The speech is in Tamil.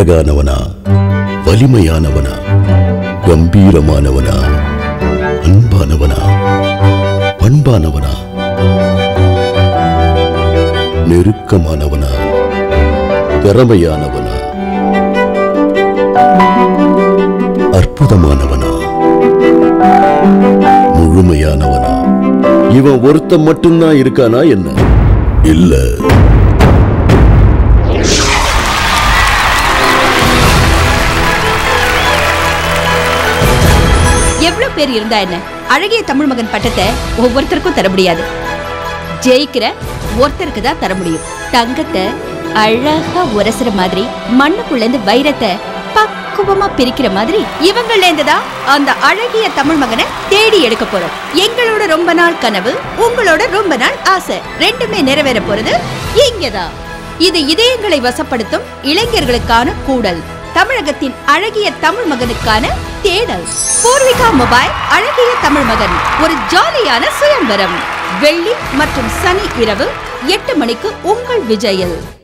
அழகானவனா வலிமையானவனா கம்பீரமானவனா அன்பானவனா பண்பானவனா நெருக்கமானவனா திறமையானவனா அற்புதமானவனா முழுமையானவனா இவன் ஒருத்தன் மட்டும்தான் இருக்கானா என்ன இல்ல எவ்வளவு பேர் இருந்தா என்ன அழகிய தமிழ் மகன் பட்டத்தை ஒவ்வொருத்தருக்கும் தர முடியாது ஜெயிக்கிற ஒருத்தருக்கு தான் தர முடியும் தங்கத்தை அழகா உரசுற மாதிரி மண்ணுக்குள்ள இருந்து வைரத்தை பக்குவமா பிரிக்கிற மாதிரி இவங்கள்ல இருந்து தான் அந்த அழகிய தமிழ் மகனை தேடி எடுக்க போறோம் எங்களோட ரொம்ப நாள் கனவு உங்களோட ரொம்ப நாள் ஆசை ரெண்டுமே நிறைவேற போறது இங்கதான் இது இதயங்களை வசப்படுத்தும் இளைஞர்களுக்கான கூடல் தமிழகத்தின் அழகிய தமிழ் மகனுக்கான தேடல் பூர்விகா மொபைல் அழகிய தமிழ் மகன் ஒரு ஜாலியான சுயம்பரம் வெள்ளி மற்றும் சனி இரவு எட்டு மணிக்கு உங்கள் விஜயில்